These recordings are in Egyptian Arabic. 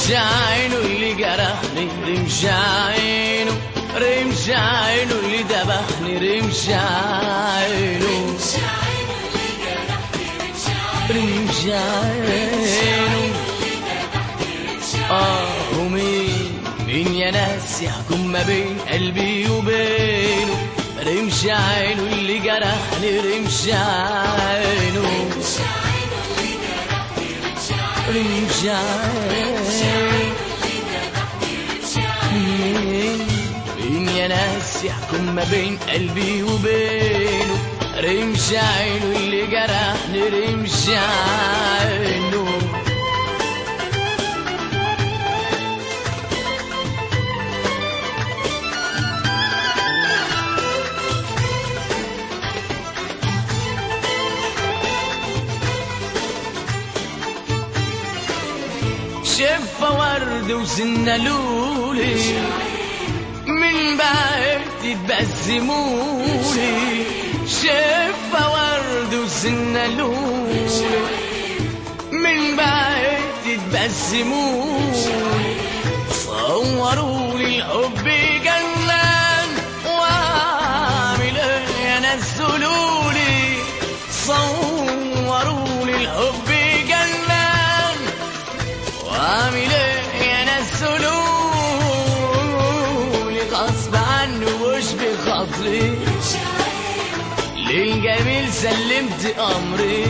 رمش عينه اللي جرحني رمش عينه رمش عينه اللي ذبحني رمش عينه رمش عينه اه ومين مين يا ناس يحكم ما بين قلبي وبينه رمش عينه اللي جرحني رمش عينه رمش عينه مين مين يا ناس يحكم ما بين قلبي وبينه رمش عينه اللي جرحني رمش عينه شفة ورد وسنة لولي من بعد تبسمولي شفة ورد وسنة لولي من بعد تبسمولي صوروا لي الحب جنان واعمل ايه نزلوا لي صوروا لي الحب جنان واعمل ايه نزلوا لي غصب عني وش بخاطري للجميل سلمت امري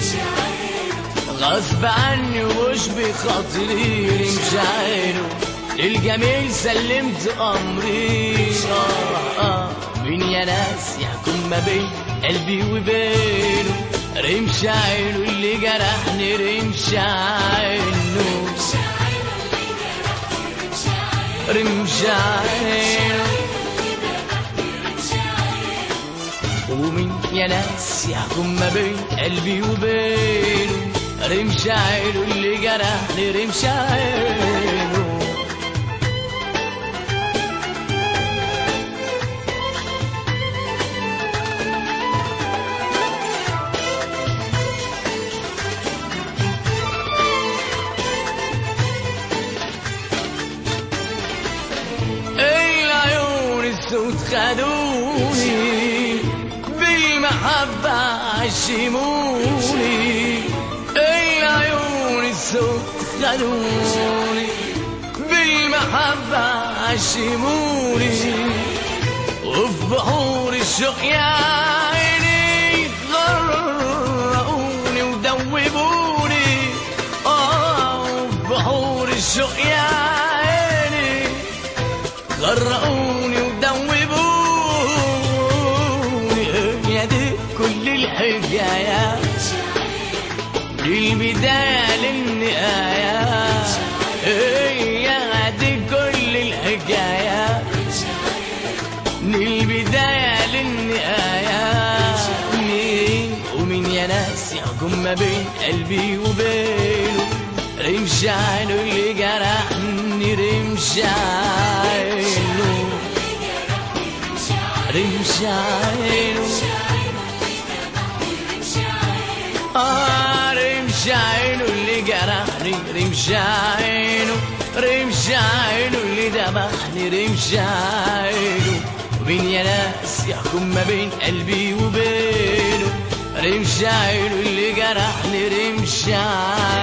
غصب عني وش بخاطري مش عينه للجميل سلمت امري آه آه مين يا ناس يحكم ما بين قلبي وبينه رمش عينه اللي جرحني رمش عينه رمش عينه ومين يا ناس يحكم ما بين قلبي وبينه رمش عينه اللي جرحني رمش عينه العيون السود خدوني بالمحبة عشموني العيون السود خدوني بالمحبة عشموني وفي بحور الشوق يا عيني غرقوني ودوبوني اه وفي بحور الشوق يا عيني غرقوني ودوبوني يا دي كل الحكايات للبداية للنهاية هي دي كل الحكايات للبداية للنهاية مين ومين يا ناس يحكم ما بين قلبي وبينه رمش عينه اللي جرحني رمش عينه رمش عينه آه رمش عينه اللي جرحني رمش عينه رمش عينه اللي ذبحني رمش عينه ومين يا ناس يحكم ما بين قلبي وبينه رمش عينه اللي جرحني رمش عينه